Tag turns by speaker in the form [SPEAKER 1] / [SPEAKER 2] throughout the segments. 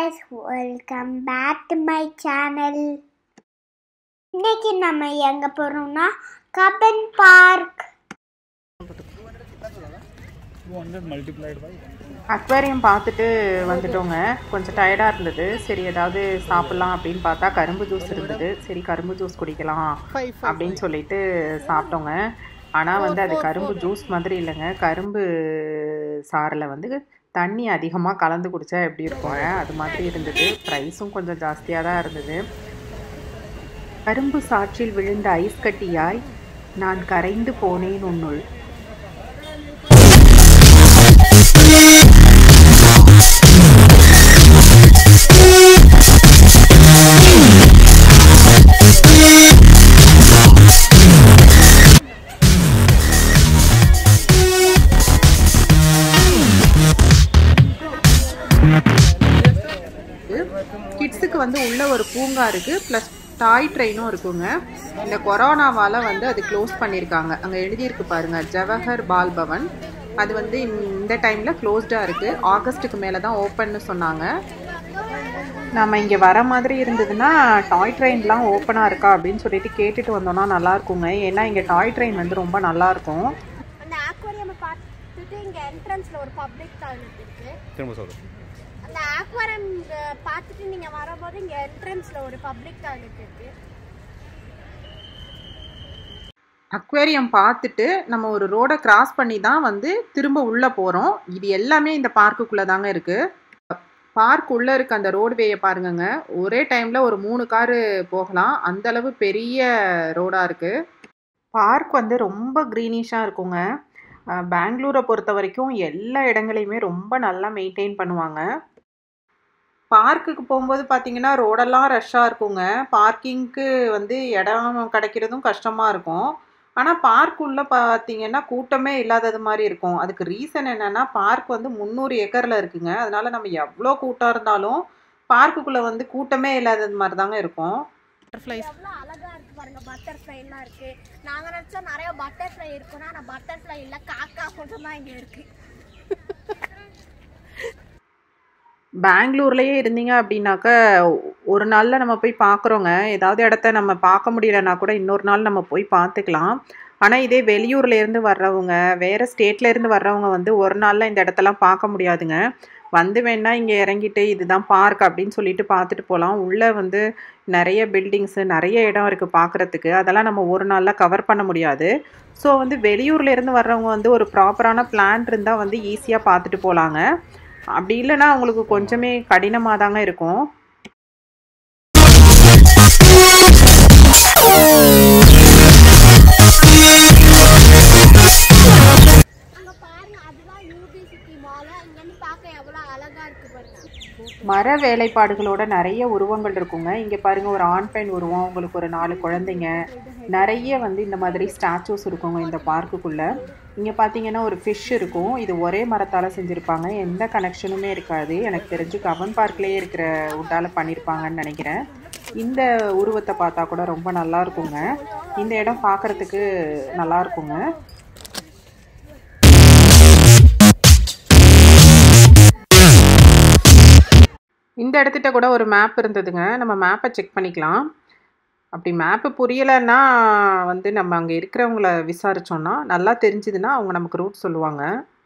[SPEAKER 1] Guys welcome back to my channel இன்னைக்கு நம்ம எங்க போறோம்னா கபன் பார்க்
[SPEAKER 2] அக்வேரியம் பார்த்துட்டு வந்துட்டோங்க கொஞ்சம் டயர்டாக இருந்தது சரி ஏதாவது சாப்பிட்லாம் அப்படின்னு பார்த்தா கரும்பு ஜூஸ் இருந்தது சரி கரும்பு ஜூஸ் குடிக்கலாம் அப்படின்னு சொல்லிட்டு சாப்பிட்டோங்க ஆனால் வந்து அது கரும்பு ஜூஸ் மாதிரி இல்லைங்க கரும்பு சாறில் வந்து தண்ணி அதிகமாக கலந்து குடித்தா எப்படி இருக்குங்க அது மாதிரி இருந்தது ப்ரைஸும் கொஞ்சம் ஜாஸ்தியாக தான் இருந்தது கரும்பு சாற்றில் விழுந்த ஐஸ் கட்டியாய் நான் கரைந்து போனேன் உன்னுள் கிட்ஸுக்கு வந்து உள்ள ஒரு பூங்கா இருக்கு ப்ளஸ் டாய் ட்ரெயினும் இருக்குங்க இந்த கொரோனாவால் வந்து அது க்ளோஸ் பண்ணியிருக்காங்க அங்கே எழுதியிருக்கு பாருங்க ஜவஹர் பால் பவன் அது வந்து இந்த டைமில் க்ளோஸ்டாக இருக்குது ஆகஸ்ட்டுக்கு மேலே தான் ஓப்பன்னு சொன்னாங்க நம்ம இங்கே வர மாதிரி இருந்ததுன்னா டாய் ட்ரெயின்லாம் ஓப்பனாக இருக்கா அப்படின்னு சொல்லிட்டு கேட்டுட்டு வந்தோம்னா நல்லா இருக்குங்க ஏன்னா இங்கே டாய் ட்ரெயின் வந்து ரொம்ப நல்லா இருக்கும்
[SPEAKER 1] அந்த ஆக்வாரியம் பார்த்துட்டு இங்க என்ட்ரன்ஸ்ல ஒரு பப்ளிக் டாய்லெட் இருக்கு
[SPEAKER 3] திரும்ப சொல்லு
[SPEAKER 1] அந்த ஆக்வாரியம் பார்த்துட்டு நீங்க வரும்போது இங்க என்ட்ரன்ஸ்ல ஒரு பப்ளிக் டாய்லெட் இருக்கு
[SPEAKER 2] அக்வேரியம் பார்த்துட்டு நம்ம ஒரு ரோடை கிராஸ் பண்ணி தான் வந்து திரும்ப உள்ளே போகிறோம் இது எல்லாமே இந்த பார்க்குக்குள்ளே தாங்க இருக்குது பார்க் உள்ளே இருக்க அந்த ரோடுவேயை பாருங்கங்க ஒரே டைமில் ஒரு மூணு காரு போகலாம் அந்த அளவு பெரிய ரோடாக இருக்குது பார்க் வந்து ரொம்ப க்ரீனிஷாக இருக்குங்க அஹ் பெங்களூரை பொறுத்த வரைக்கும் எல்லா இடங்களையுமே ரொம்ப நல்லா மெயின்டைன் பண்ணுவாங்க பார்க்குக்கு போகும்போது பார்த்தீங்கன்னா ரோடெல்லாம் ரஷ்ஷாக இருக்குங்க பார்க்கிங்க்கு வந்து இடம் கிடைக்கிறதும் கஷ்டமாக இருக்கும் ஆனால் பார்க் உள்ள பார்த்தீங்கன்னா கூட்டமே இல்லாதது மாதிரி இருக்கும் அதுக்கு ரீசன் என்னன்னா பார்க் வந்து முந்நூறு ஏக்கரில் இருக்குங்க அதனால நம்ம எவ்வளோ கூட்டம் இருந்தாலும் பார்க்குக்குள்ளே வந்து கூட்டமே இல்லாதது மாதிரி தாங்க இருக்கும்
[SPEAKER 1] எவ்வளவு அழகா இருக்கு பாருங்க பட்டர்ஃப்ளை எல்லாம் இருக்கு நாங்க நினைச்சா நிறைய பட்டர்ஃப்ளை இருக்குன்னா ஆனா பட்டர்ஃப்ளை இல்ல காக்கா மட்டும் தான் இங்க இருக்கு
[SPEAKER 2] பெங்களூர்லேயே இருந்தீங்க அப்படின்னாக்க ஒரு நாளில் நம்ம போய் பார்க்குறோங்க ஏதாவது இடத்த நம்ம பார்க்க முடியலன்னா கூட இன்னொரு நாள் நம்ம போய் பார்த்துக்கலாம் ஆனால் இதே வெளியூர்ல இருந்து வர்றவங்க வேறு ஸ்டேட்லேருந்து வர்றவங்க வந்து ஒரு நாளில் இந்த இடத்தெல்லாம் பார்க்க முடியாதுங்க வந்து வேணா இங்கே இறங்கிட்டு இதுதான் பார்க் அப்படின்னு சொல்லிட்டு பார்த்துட்டு போகலாம் உள்ளே வந்து நிறைய பில்டிங்ஸு நிறைய இடம் இருக்குது பார்க்குறதுக்கு அதெல்லாம் நம்ம ஒரு நாளில் கவர் பண்ண முடியாது ஸோ வந்து வெளியூர்ல இருந்து வர்றவங்க வந்து ஒரு ப்ராப்பரான பிளான் இருந்தால் வந்து ஈஸியாக பார்த்துட்டு போகலாங்க அப்படி இல்லைன்னா உங்களுக்கு கொஞ்சமே கடினமாக தாங்க இருக்கும்
[SPEAKER 1] அங்க பாருங்க அதுதான் யூபி சிட்டி மால் இங்க இருந்து பார்க்க எவ்வளவு அழகா இருக்கு பாருங்க
[SPEAKER 2] மர வேலைப்பாடுகளோட நிறைய உருவங்கள் இருக்குங்க இங்கே பாருங்க ஒரு ஆண் பெண் உருவம் உங்களுக்கு ஒரு நாலு குழந்தைங்க நிறைய வந்து இந்த மாதிரி ஸ்டாச்சூஸ் இருக்குங்க இந்த பார்க்குக்குள்ள இங்கே பார்த்தீங்கன்னா ஒரு ஃபிஷ் இருக்கும் இது ஒரே மரத்தால் செஞ்சுருப்பாங்க எந்த கனெக்ஷனுமே இருக்காது எனக்கு தெரிஞ்சு கவன் பார்க்லேயே இருக்கிற உட்டால் பண்ணியிருப்பாங்கன்னு நினைக்கிறேன் இந்த உருவத்தை பார்த்தா கூட ரொம்ப நல்லா இருக்குங்க இந்த இடம் பார்க்கறதுக்கு நல்லா இருக்குங்க இந்த இடத்துட்ட கூட ஒரு மேப் இருந்ததுங்க நம்ம மேப்பை செக் பண்ணிக்கலாம் அப்படி மேப்பு புரியலைன்னா வந்து நம்ம அங்கே இருக்கிறவங்கள விசாரிச்சோம்னா நல்லா தெரிஞ்சுதுன்னா அவங்க நமக்கு ரூட் சொல்லுவாங்க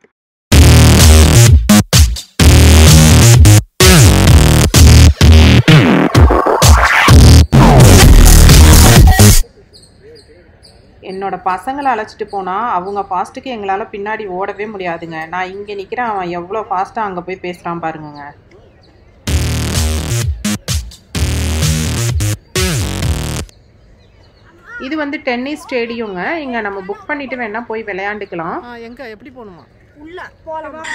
[SPEAKER 2] என்னோட பசங்களை அழைச்சிட்டு போனால் அவங்க ஃபாஸ்ட்டுக்கு எங்களால் பின்னாடி ஓடவே முடியாதுங்க நான் இங்கே நிற்கிறேன் அவன் எவ்வளோ ஃபாஸ்ட்டாக அங்கே போய் பேசுகிறான் பாருங்கங்க இது வந்து டென்னிஸ் ஸ்டேடியங்க இங்கே நம்ம புக் பண்ணிட்டு வேணா போய் விளையாண்டுக்கலாம்
[SPEAKER 4] ஆ எங்க எப்படி போகணுமா
[SPEAKER 1] உள்ள போலாமா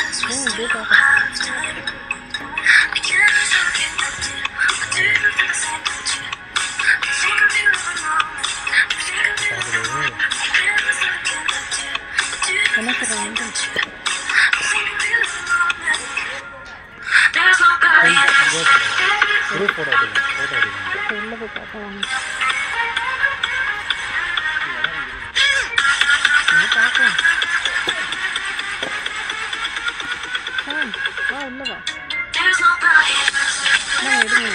[SPEAKER 3] குரூப் ஃபோட்டோ எடுக்கணும் ஃபோட்டோ எடுக்கணும்
[SPEAKER 4] வா உள்ள வா
[SPEAKER 5] There's nobody
[SPEAKER 2] எடுங்க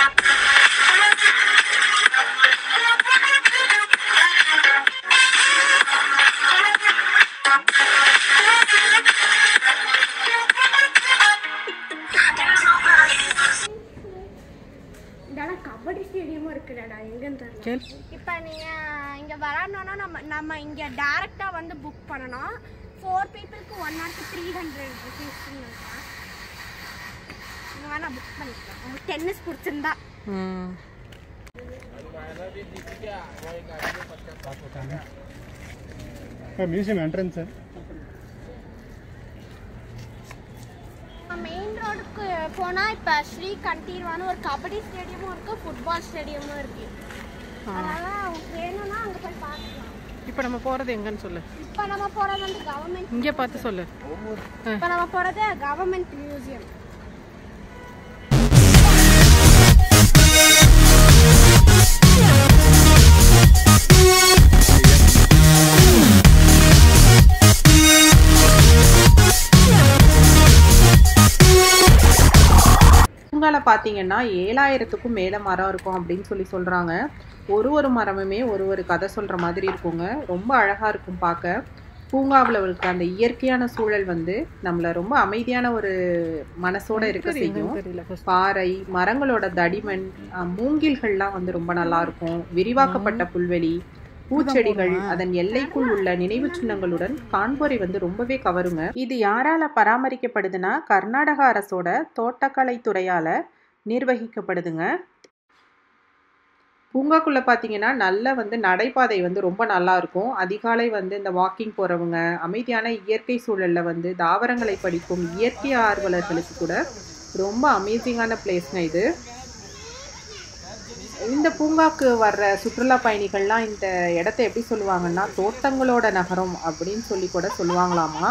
[SPEAKER 4] இதெல்லாம் கபடி ஸ்டேடியமும் இருக்குடாடா எங்கன்னு தெரியல
[SPEAKER 2] கேள்
[SPEAKER 4] இப்போ நீங்கள் இங்கே வரணும்னா நம்ம நம்ம இங்கே டேரெக்டாக வந்து புக் பண்ணணும் ஃபோர் பீப்புளுக்கு ஒன் ஹவருக்கு த்ரீ ஹண்ட்ரட் ருபீஸ் நீங்கள் வேணால் புக் பண்ணிக்கலாம் உங்களுக்கு டென்னிஸ் பிடிச்சிருந்தா
[SPEAKER 2] ம்
[SPEAKER 3] மியூசியம் என்ட்ரன்ஸ் சார்
[SPEAKER 4] மெயின் ரோடுக்கு போனால் இப்போ ஸ்ரீ கண்டீர்வான ஒரு கபடி ஸ்டேடியமும் இருக்குது ஃபுட்பால் ஸ்டேடியமும் இருக்குது அதனால் உங்களுக்கு வேணும்னா அங்கே போய் பார்க்கலாம்
[SPEAKER 2] இப்போ நம்ம போகிறது எங்கன்னு சொல்லு
[SPEAKER 4] இப்போ நம்ம போகிறது வந்து கவர்மெண்ட்
[SPEAKER 2] இங்கே பார்த்து சொல்லு
[SPEAKER 4] இப்போ நம்ம போகிறது கவர்மெண்ட் மியூசியம்
[SPEAKER 2] பூங்கால பார்த்தீங்கன்னா ஏழாயிரத்துக்கும் மேலே மரம் இருக்கும் அப்படின்னு சொல்லி சொல்கிறாங்க ஒரு ஒரு மரமுமே ஒரு ஒரு கதை சொல்கிற மாதிரி இருக்குங்க ரொம்ப அழகாக இருக்கும் பார்க்க பூங்காவில் இருக்க அந்த இயற்கையான சூழல் வந்து நம்மளை ரொம்ப அமைதியான ஒரு மனசோட இருக்க செய்யும் பாறை மரங்களோட தடிமன் அஹ், மூங்கில்கள்லாம் வந்து ரொம்ப நல்லா இருக்கும் விரிவாக்கப்பட்ட புல்வெளி பூச்செடிகள் அதன் எல்லைக்குள் உள்ள நினைவு சின்னங்களுடன் காண்போரை வந்து ரொம்பவே கவருங்க இது யாரால பராமரிக்கப்படுதுன்னா கர்நாடக அரசோட தோட்டக்கலை துறையால நிர்வகிக்கப்படுதுங்க பூங்காக்குள்ள பார்த்தீங்கன்னா நல்ல வந்து நடைபாதை வந்து ரொம்ப நல்லா இருக்கும் அதிகாலை வந்து இந்த வாக்கிங் போறவங்க அமைதியான இயற்கை சூழல்ல வந்து தாவரங்களை படிக்கும் இயற்கை ஆர்வலர்களுக்கு கூட ரொம்ப அமேசிங்கான பிளேஸ்ங்க இது இந்த பூங்காக்கு வர்ற சுற்றுலா பயணிகள்லாம் இந்த இடத்த எப்படி சொல்லுவாங்கன்னா தோட்டங்களோட நகரம் அப்படின்னு சொல்லி கூட சொல்லுவாங்களாமா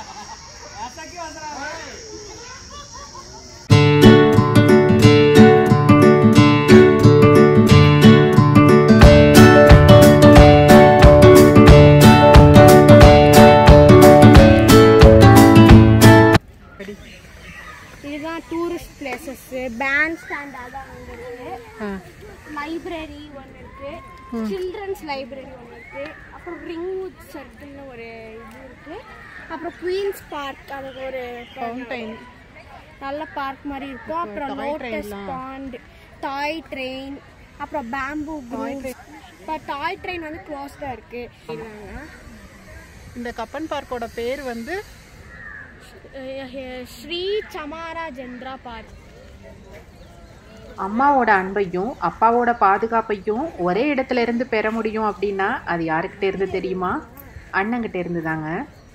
[SPEAKER 4] இதுதான் டூரிஸ்ட் பிளேசஸ்ஸு பேண்ட் ஸ்டாண்ட் அதான் அங்கே இருக்குது லைப்ரரி ஒன்று இருக்குது சில்ட்ரன்ஸ் லைப்ரரி ஒன்று இருக்குது அப்புறம் ரிங்வுட் சர்க்கிள்னு ஒரு இது இருக்குது அப்புறம் குயின்ஸ் பார்க் அது ஒரு
[SPEAKER 2] Fountain.
[SPEAKER 4] நல்ல பார்க் மாதிரி இருக்கும் அப்புறம்
[SPEAKER 2] toy
[SPEAKER 4] லோட்டஸ்
[SPEAKER 2] train-லாம்.
[SPEAKER 4] பாண்ட் டாய் ட்ரெயின் அப்புறம் பேம்பு இப்போ டாய் ட்ரெயின் வந்து க்ளோஸ்டாக இருக்குது
[SPEAKER 2] இந்த கப்பன் பார்க்கோட பேர் வந்து
[SPEAKER 4] ஸ்ரீ சமாரா ஜெந்திரா பார்க்
[SPEAKER 2] அம்மாவோட அன்பையும் அப்பாவோட பாதுகாப்பையும் ஒரே இடத்துல இருந்து பெற முடியும் அப்படின்னா அது யாருக்கிட்ட இருந்து தெரியுமா அண்ணங்கிட்ட இருந்து தாங்க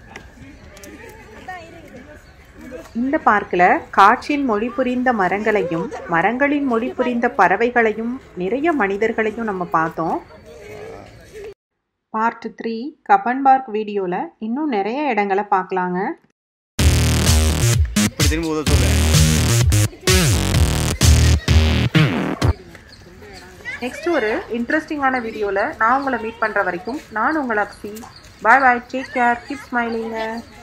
[SPEAKER 2] இந்த பார்க்கில் காற்றின் மொழி புரிந்த மரங்களையும் மரங்களின் மொழி புரிந்த பறவைகளையும் நிறைய மனிதர்களையும் நம்ம பார்த்தோம் பார்ட் த்ரீ கப்பன் பார்க் வீடியோவில் இன்னும் நிறைய இடங்களை பார்க்கலாங்க
[SPEAKER 3] இப்படி திரும்ப உதவ சொல்ல
[SPEAKER 2] நெக்ஸ்ட் ஒரு இன்ட்ரெஸ்டிங்கான வீடியோவில் நான் உங்களை மீட் பண்ணுற வரைக்கும் நான் உங்களை Akshi bye bye take care keep ஸ்மைலிங்க